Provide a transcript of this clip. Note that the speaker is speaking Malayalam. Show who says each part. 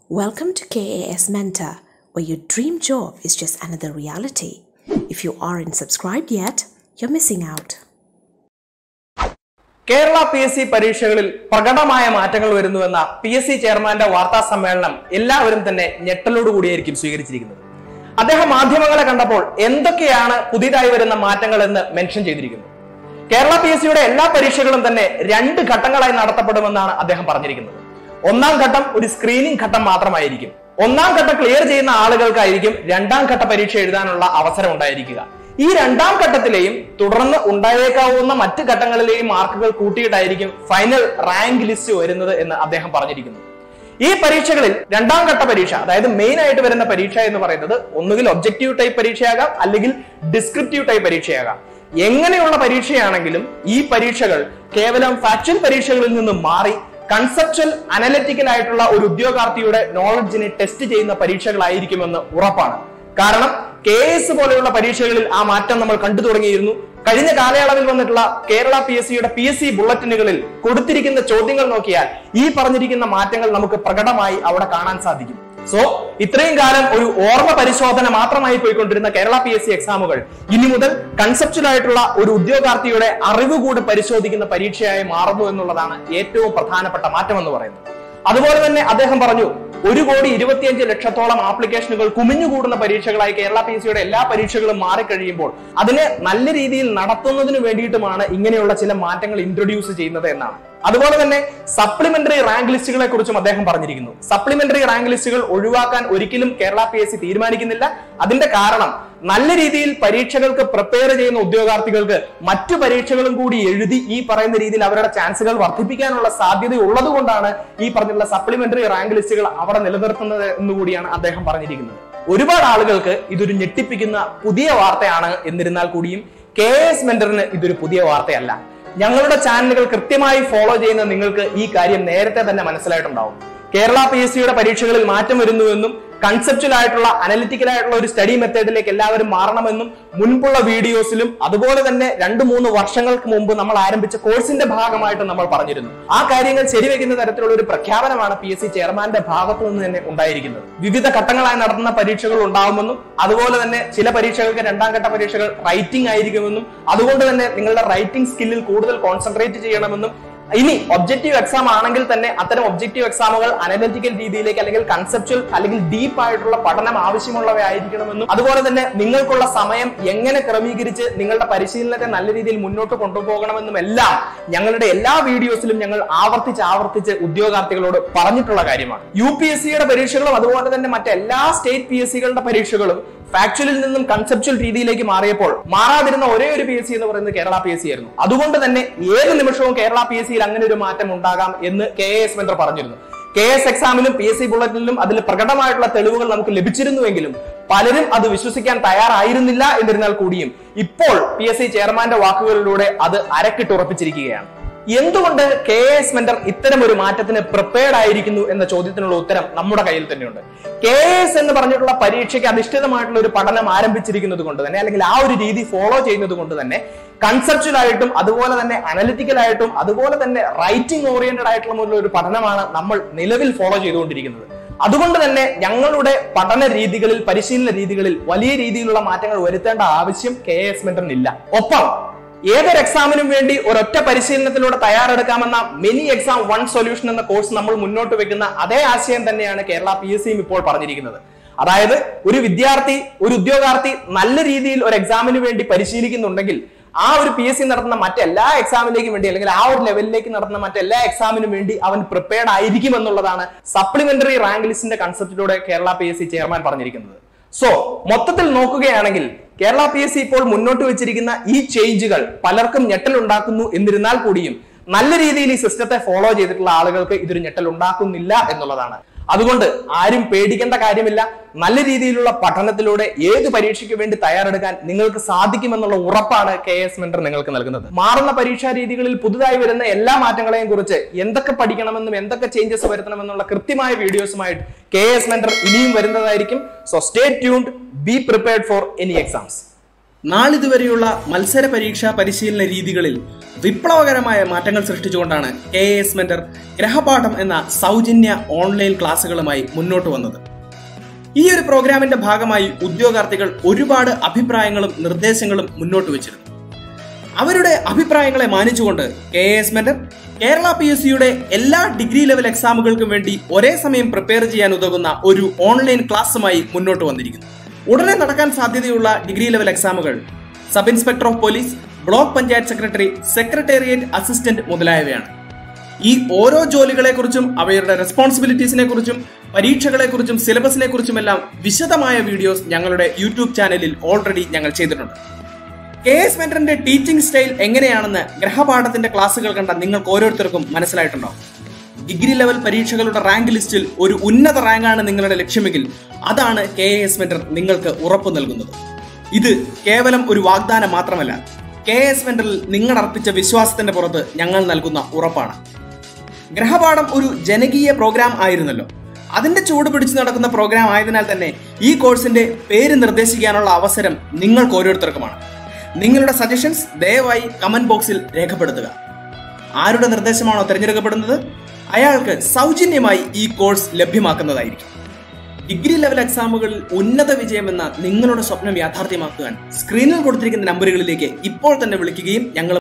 Speaker 1: Welcome to KAS Mentor, where your dream job is just another reality. If you aren't subscribed yet, you're missing out.
Speaker 2: Kerala P S C പരീക്ഷകളിൽ പ്രകടമായ മാറ്റങ്ങൾ വരുന്നുവെന്ന പി എസ് സി ചെയർമാന്റെ വാർത്താ സമ്മേളനം എല്ലാവരും തന്നെ ഞെട്ടലോടുകൂടിയായിരിക്കും സ്വീകരിച്ചിരിക്കുന്നത് അദ്ദേഹം മാധ്യമങ്ങളെ കണ്ടപ്പോൾ എന്തൊക്കെയാണ് പുതിയതായി വരുന്ന മാറ്റങ്ങൾ എന്ന് മെൻഷൻ ചെയ്തിരിക്കുന്നു കേരള പി എസ് സിയുടെ എല്ലാ പരീക്ഷകളും തന്നെ രണ്ട് ഘട്ടങ്ങളായി നടത്തപ്പെടുമെന്നാണ് അദ്ദേഹം പറഞ്ഞിരിക്കുന്നത് ഒന്നാം ഘട്ടം ഒരു സ്ക്രീനിംഗ് ഘട്ടം മാത്രമായിരിക്കും ഒന്നാം ഘട്ടം ക്ലിയർ ചെയ്യുന്ന ആളുകൾക്കായിരിക്കും രണ്ടാം ഘട്ട പരീക്ഷ എഴുതാനുള്ള അവസരം ഉണ്ടായിരിക്കുക ഈ രണ്ടാം ഘട്ടത്തിലെയും തുടർന്ന് ഉണ്ടായേക്കാവുന്ന മറ്റ് ഘട്ടങ്ങളിലെയും മാർക്കുകൾ കൂട്ടിയിട്ടായിരിക്കും ഫൈനൽ റാങ്ക് ലിസ്റ്റ് വരുന്നത് എന്ന് അദ്ദേഹം പറഞ്ഞിരിക്കുന്നു ഈ പരീക്ഷകളിൽ രണ്ടാം ഘട്ട പരീക്ഷ അതായത് മെയിൻ ആയിട്ട് വരുന്ന പരീക്ഷ എന്ന് പറയുന്നത് ഒന്നുകിൽ ഒബ്ജക്റ്റീവ് ടൈപ്പ് പരീക്ഷയാകാം അല്ലെങ്കിൽ ഡിസ്ക്രിപ്റ്റീവ് ടൈപ്പ് പരീക്ഷയാകാം എങ്ങനെയുള്ള പരീക്ഷയാണെങ്കിലും ഈ പരീക്ഷകൾ കേവലം ഫാക്ച്വൽ പരീക്ഷകളിൽ നിന്ന് മാറി കൺസെപ്ച്വൽ അനലിറ്റിക്കൽ ആയിട്ടുള്ള ഒരു ഉദ്യോഗാർത്ഥിയുടെ നോളജിനെ ടെസ്റ്റ് ചെയ്യുന്ന പരീക്ഷകളായിരിക്കുമെന്ന് ഉറപ്പാണ് കാരണം കെ എസ് പോലെയുള്ള പരീക്ഷകളിൽ ആ മാറ്റം നമ്മൾ കണ്ടു തുടങ്ങിയിരുന്നു കഴിഞ്ഞ കാലയളവിൽ വന്നിട്ടുള്ള കേരള പി എസ് സിയുടെ പി എസ് സി ബുള്ളറ്റിനുകളിൽ കൊടുത്തിരിക്കുന്ന ചോദ്യങ്ങൾ നോക്കിയാൽ ഈ പറഞ്ഞിരിക്കുന്ന മാറ്റങ്ങൾ നമുക്ക് പ്രകടമായി അവിടെ കാണാൻ സാധിക്കും സോ ഇത്രയും കാലം ഒരു ഓർമ്മ പരിശോധന മാത്രമായി പോയിക്കൊണ്ടിരുന്ന കേരള പി എസ് സി എക്സാമുകൾ ഇനി മുതൽ കൺസെപ്ച്വൽ ആയിട്ടുള്ള ഒരു ഉദ്യോഗാർത്ഥിയുടെ അറിവ് കൂടെ പരിശോധിക്കുന്ന പരീക്ഷയായി മാറുന്നു എന്നുള്ളതാണ് ഏറ്റവും പ്രധാനപ്പെട്ട മാറ്റം എന്ന് പറയുന്നത് അതുപോലെ തന്നെ അദ്ദേഹം പറഞ്ഞു ഒരു കോടി ഇരുപത്തിയഞ്ച് ലക്ഷത്തോളം ആപ്ലിക്കേഷനുകൾ കുമിഞ്ഞുകൂടുന്ന പരീക്ഷകളായി കേരള പി എസ് സിയുടെ എല്ലാ പരീക്ഷകളും മാറിക്കഴിയുമ്പോൾ അതിനെ നല്ല രീതിയിൽ നടത്തുന്നതിന് വേണ്ടിയിട്ടുമാണ് ഇങ്ങനെയുള്ള ചില മാറ്റങ്ങൾ ഇൻട്രൊഡ്യൂസ് ചെയ്യുന്നത് എന്നാണ് അതുപോലെ തന്നെ സപ്ലിമെന്ററി റാങ്ക് ലിസ്റ്റുകളെ കുറിച്ചും അദ്ദേഹം പറഞ്ഞിരിക്കുന്നു സപ്ലിമെന്ററി റാങ്ക് ലിസ്റ്റുകൾ ഒഴിവാക്കാൻ ഒരിക്കലും കേരള പി എസ് സി തീരുമാനിക്കുന്നില്ല അതിന്റെ കാരണം നല്ല രീതിയിൽ പരീക്ഷകൾക്ക് പ്രിപ്പയർ ചെയ്യുന്ന ഉദ്യോഗാർത്ഥികൾക്ക് മറ്റു പരീക്ഷകളും കൂടി എഴുതി ഈ പറയുന്ന രീതിയിൽ അവരുടെ ചാൻസുകൾ വർദ്ധിപ്പിക്കാനുള്ള സാധ്യത ഉള്ളത് കൊണ്ടാണ് ഈ പറഞ്ഞിട്ടുള്ള സപ്ലിമെന്ററി റാങ്ക് ലിസ്റ്റുകൾ അവിടെ നിലനിർത്തുന്നത് എന്നുകൂടിയാണ് അദ്ദേഹം പറഞ്ഞിരിക്കുന്നത് ഒരുപാട് ആളുകൾക്ക് ഇതൊരു ഞെട്ടിപ്പിക്കുന്ന പുതിയ വാർത്തയാണ് എന്നിരുന്നാൽ കൂടിയും കെ എസ് മെന്ററിന് ഇതൊരു പുതിയ വാർത്തയല്ല ഞങ്ങളുടെ ചാനലുകൾ കൃത്യമായി ഫോളോ ചെയ്യുന്ന നിങ്ങൾക്ക് ഈ കാര്യം നേരത്തെ തന്നെ മനസ്സിലായിട്ടുണ്ടാവും കേരള പി എസ് സിയുടെ പരീക്ഷകളിൽ മാറ്റം വരുന്നുവെന്നും കൺസെപ്ച്വൽ ആയിട്ടുള്ള അനലിറ്റിക്കൽ ആയിട്ടുള്ള ഒരു സ്റ്റഡി മെത്തേഡിലേക്ക് എല്ലാവരും മാറണമെന്നും മുൻപുള്ള വീഡിയോസിലും അതുപോലെ തന്നെ രണ്ട് മൂന്ന് വർഷങ്ങൾക്ക് മുമ്പ് നമ്മൾ ആരംഭിച്ച കോഴ്സിന്റെ ഭാഗമായിട്ട് നമ്മൾ പറഞ്ഞിരുന്നു ആ കാര്യങ്ങൾ ശരിവെക്കുന്ന തരത്തിലുള്ള ഒരു പ്രഖ്യാപനമാണ് പി എസ് സി ചെയർമാന്റെ ഭാഗത്തു നിന്ന് തന്നെ ഉണ്ടായിരിക്കുന്നത് വിവിധ ഘട്ടങ്ങളായി നടത്തുന്ന പരീക്ഷകൾ ഉണ്ടാവുമെന്നും അതുപോലെ തന്നെ ചില പരീക്ഷകൾക്ക് രണ്ടാം ഘട്ട പരീക്ഷകൾ റൈറ്റിംഗ് ആയിരിക്കുമെന്നും അതുകൊണ്ട് തന്നെ നിങ്ങളുടെ റൈറ്റിംഗ് സ്കില്ലിൽ കൂടുതൽ കോൺസെൻട്രേറ്റ് ചെയ്യണമെന്നും ഇനി ഒബ്ജക്റ്റീവ് എക്സാം ആണെങ്കിൽ തന്നെ അത്തരം ഒബ്ജക്റ്റീവ് എക്സാമുകൾ അനലിറ്റിക്കൽ രീതിയിലേക്ക് അല്ലെങ്കിൽ കൺസെപ്ച്വൽ അല്ലെങ്കിൽ ഡീപ്പ് ആയിട്ടുള്ള പഠനം ആവശ്യമുള്ളവയായിരിക്കണമെന്നും അതുപോലെ തന്നെ നിങ്ങൾക്കുള്ള സമയം എങ്ങനെ ക്രമീകരിച്ച് നിങ്ങളുടെ പരിശീലനത്തെ നല്ല രീതിയിൽ മുന്നോട്ട് കൊണ്ടുപോകണമെന്നും എല്ലാം ഞങ്ങളുടെ എല്ലാ വീഡിയോസിലും ഞങ്ങൾ ആവർത്തിച്ച് ആവർത്തിച്ച് ഉദ്യോഗാർത്ഥികളോട് പറഞ്ഞിട്ടുള്ള കാര്യമാണ് യു പി എസ് സിയുടെ പരീക്ഷകളും അതുപോലെ തന്നെ മറ്റെല്ലാ സ്റ്റേറ്റ് പി എസ് സികളുടെ പരീക്ഷകളും ഫാക്ച്വലിൽ നിന്നും കൺസെപ്ച്വൽ രീതിയിലേക്ക് മാറിയപ്പോൾ മാറാതിരുന്ന ഒരേ ഒരു പി എസ് സി എന്ന് പറയുന്നത് കേരള പി എസ് സി ആയിരുന്നു അതുകൊണ്ട് തന്നെ ഏത് നിമിഷവും കേരള പി എസ് സിയിൽ അങ്ങനെ ഒരു മാറ്റം ഉണ്ടാകാം എന്ന് കെ എസ് മെന്റർ പറഞ്ഞിരുന്നു കെ എസ് എക്സാമിലും പി എസ് സി ബുള്ളറ്റിലും അതിൽ പ്രകടമായിട്ടുള്ള തെളിവുകൾ നമുക്ക് ലഭിച്ചിരുന്നുവെങ്കിലും പലരും അത് വിശ്വസിക്കാൻ തയ്യാറായിരുന്നില്ല എന്നിരുന്നാൽ കൂടിയും ഇപ്പോൾ പി എസ് സി ചെയർമാന്റെ വാക്കുകളിലൂടെ അത് അരക്കിട്ടുറപ്പിച്ചിരിക്കുകയാണ് എന്തുകൊണ്ട് കെ എസ് മെന്റർ ഇത്തരം ഒരു മാറ്റത്തിന് പ്രിപ്പയർഡ് ആയിരിക്കുന്നു എന്ന ചോദ്യത്തിനുള്ള ഉത്തരം നമ്മുടെ കയ്യിൽ തന്നെയുണ്ട് കെ എസ് എന്ന് പറഞ്ഞിട്ടുള്ള പരീക്ഷയ്ക്ക് അധിഷ്ഠിതമായിട്ടുള്ള ഒരു പഠനം ആരംഭിച്ചിരിക്കുന്നത് കൊണ്ട് തന്നെ അല്ലെങ്കിൽ ആ ഒരു രീതി ഫോളോ ചെയ്യുന്നത് കൊണ്ട് തന്നെ കൺസെപ്ച്വൽ ആയിട്ടും അതുപോലെ തന്നെ അനലിറ്റിക്കൽ ആയിട്ടും അതുപോലെ തന്നെ റൈറ്റിംഗ് ഓറിയന്റഡ് ആയിട്ടുള്ള ഒരു പഠനമാണ് നമ്മൾ നിലവിൽ ഫോളോ ചെയ്തുകൊണ്ടിരിക്കുന്നത് അതുകൊണ്ട് തന്നെ ഞങ്ങളുടെ പഠന രീതികളിൽ പരിശീലന രീതികളിൽ വലിയ രീതിയിലുള്ള മാറ്റങ്ങൾ വരുത്തേണ്ട ആവശ്യം കെ എസ് മെന്ററിനില്ല ഒപ്പം ഏതൊരു എക്സാമിനും വേണ്ടി ഒരൊറ്റ പരിശീലനത്തിലൂടെ തയ്യാറെടുക്കാമെന്ന മിനി എക്സാം വൺ സൊല്യൂഷൻ എന്ന കോഴ്സ് നമ്മൾ മുന്നോട്ട് വെക്കുന്ന അതേ ആശയം തന്നെയാണ് കേരള പി എസ് സിയും ഇപ്പോൾ പറഞ്ഞിരിക്കുന്നത് അതായത് ഒരു വിദ്യാർത്ഥി ഒരു ഉദ്യോഗാർത്ഥി നല്ല രീതിയിൽ ഒരു എക്സാമിന് വേണ്ടി പരിശീലിക്കുന്നുണ്ടെങ്കിൽ ആ ഒരു പി എസ് സി നടത്തുന്ന മറ്റെല്ലാ എക്സാമിലേക്കും വേണ്ടി അല്ലെങ്കിൽ ആ ഒരു ലെവലിലേക്ക് നടത്തുന്ന മറ്റെല്ലാ എക്സാമിനും വേണ്ടി അവൻ പ്രിപ്പയർഡ് ആയിരിക്കും എന്നുള്ളതാണ് സപ്ലിമെന്ററി റാങ്ക് ലിസ്റ്റിന്റെ കൺസെപ്റ്റിലൂടെ Kerala P S C chairman പറഞ്ഞിരിക്കുന്നത് സോ മൊത്തത്തിൽ നോക്കുകയാണെങ്കിൽ കേരള പി എസ് സി ഇപ്പോൾ മുന്നോട്ട് വെച്ചിരിക്കുന്ന ഈ ചേഞ്ചുകൾ പലർക്കും ഞെട്ടൽ ഉണ്ടാക്കുന്നു എന്നിരുന്നാൽ കൂടിയും നല്ല രീതിയിൽ ഈ സിസ്റ്റത്തെ ഫോളോ ചെയ്തിട്ടുള്ള ആളുകൾക്ക് ഇതൊരു ഞെട്ടൽ ഉണ്ടാക്കുന്നില്ല എന്നുള്ളതാണ് അതുകൊണ്ട് ആരും പേടിക്കേണ്ട കാര്യമില്ല നല്ല രീതിയിലുള്ള പഠനത്തിലൂടെ ഏത് പരീക്ഷയ്ക്ക് വേണ്ടി തയ്യാറെടുക്കാൻ നിങ്ങൾക്ക് സാധിക്കുമെന്നുള്ള ഉറപ്പാണ് കെ എസ് മെന്റർ നിങ്ങൾക്ക് നൽകുന്നത് മാറുന്ന പരീക്ഷാ രീതികളിൽ പുതുതായി വരുന്ന എല്ലാ മാറ്റങ്ങളെയും കുറിച്ച് എന്തൊക്കെ പഠിക്കണമെന്നും എന്തൊക്കെ ചേഞ്ചസ് വരുത്തണമെന്നുള്ള കൃത്യമായ വീഡിയോസുമായിട്ട് കെ എസ് മെന്റർ ഇനിയും വരുന്നതായിരിക്കും so stay tuned be prepared for any exams
Speaker 3: നാളിതുവരെയുള്ള മത്സര പരീക്ഷാ പരിശീലന രീതികളിൽ വിപ്ലവകരമായ മാറ്റങ്ങൾ സൃഷ്ടിച്ചുകൊണ്ടാണ് കെ എസ് മെന്റർ ഗ്രഹപാഠം എന്ന സൗജന്യ ഓൺലൈൻ ക്ലാസുകളുമായി മുന്നോട്ട് വന്നത് ഈ ഒരു പ്രോഗ്രാമിന്റെ ഭാഗമായി ഉദ്യോഗാർത്ഥികൾ ഒരുപാട് അഭിപ്രായങ്ങളും നിർദ്ദേശങ്ങളും മുന്നോട്ട് വെച്ചിരുന്നു അവരുടെ അഭിപ്രായങ്ങളെ മാനിച്ചുകൊണ്ട് K S mentor Kerala P S സിയുടെ എല്ലാ ഡിഗ്രി ലെവൽ എക്സാമുകൾക്കും വേണ്ടി ഒരേ സമയം പ്രിപ്പയർ ചെയ്യാൻ ഉതകുന്ന ഒരു ഓൺലൈൻ ക്ലാസ്സുമായി മുന്നോട്ട് വന്നിരിക്കുന്നു ഉടനെ നടക്കാൻ സാധ്യതയുള്ള ഡിഗ്രി ലെവൽ എക്സാമുകൾ sub inspector of police block panchayat secretary secretariat assistant മുതലായവയാണ് ഈ ഓരോ ജോലികളെക്കുറിച്ചും അവയുടെ റെസ്പോൺസിബിലിറ്റീസിനെ കുറിച്ചും പരീക്ഷകളെ കുറിച്ചും സിലബസിനെ കുറിച്ചുമെല്ലാം വിശദമായ വീഡിയോസ് ഞങ്ങളുടെ യൂട്യൂബ് ചാനലിൽ ഓൾറെഡി ഞങ്ങൾ ചെയ്തിട്ടുണ്ട് കെ എസ് മെന്ററിന്റെ ടീച്ചിങ് സ്റ്റൈൽ എങ്ങനെയാണെന്ന് ഗ്രഹപാഠത്തിന്റെ ക്ലാസ്സുകൾ കണ്ട നിങ്ങൾക്ക് ഓരോരുത്തർക്കും മനസ്സിലായിട്ടുണ്ടാവും ഡിഗ്രി ലെവൽ പരീക്ഷകളുടെ റാങ്ക് ലിസ്റ്റിൽ ഒരു ഉന്നത റാങ്കാണ് നിങ്ങളുടെ ലക്ഷ്യമെങ്കിൽ അതാണ് കെ എസ് മെന്റർ നിങ്ങൾക്ക് ഉറപ്പു നൽകുന്നത് ഇത് കേവലം ഒരു വാഗ്ദാനം മാത്രമല്ല കെ എസ് മെന്ററിൽ നിങ്ങൾ അർപ്പിച്ച വിശ്വാസത്തിന്റെ പുറത്ത് ഞങ്ങൾ നൽകുന്ന ഉറപ്പാണ് ഗ്രഹപാഠം ഒരു ജനകീയ പ്രോഗ്രാം ആയിരുന്നല്ലോ അതിന്റെ ചൂട് പിടിച്ചു നടക്കുന്ന പ്രോഗ്രാം ആയതിനാൽ തന്നെ ഈ കോഴ്സിന്റെ പേര് നിർദ്ദേശിക്കാനുള്ള അവസരം നിങ്ങൾക്ക് ഓരോരുത്തർക്കുമാണ് നിങ്ങളുടെ സജഷൻസ് ദയവായി കമന്റ് ബോക്സിൽ രേഖപ്പെടുത്തുക ആരുടെ നിർദ്ദേശമാണോ തിരഞ്ഞെടുക്കപ്പെടുന്നത് അയാൾക്ക് സൗജന്യമായി ഈ കോഴ്സ് ലഭ്യമാക്കുന്നതായിരിക്കും ഡിഗ്രി ലെവൽ എക്സാമുകളിൽ ഉന്നത വിജയം എന്ന നിങ്ങളുടെ സ്വപ്നം യാഥാർത്ഥ്യമാക്കുവാൻ സ്ക്രീനിൽ കൊടുത്തിരിക്കുന്ന നമ്പറുകളിലേക്ക് ഇപ്പോൾ തന്നെ വിളിക്കുകയും ഞങ്ങൾ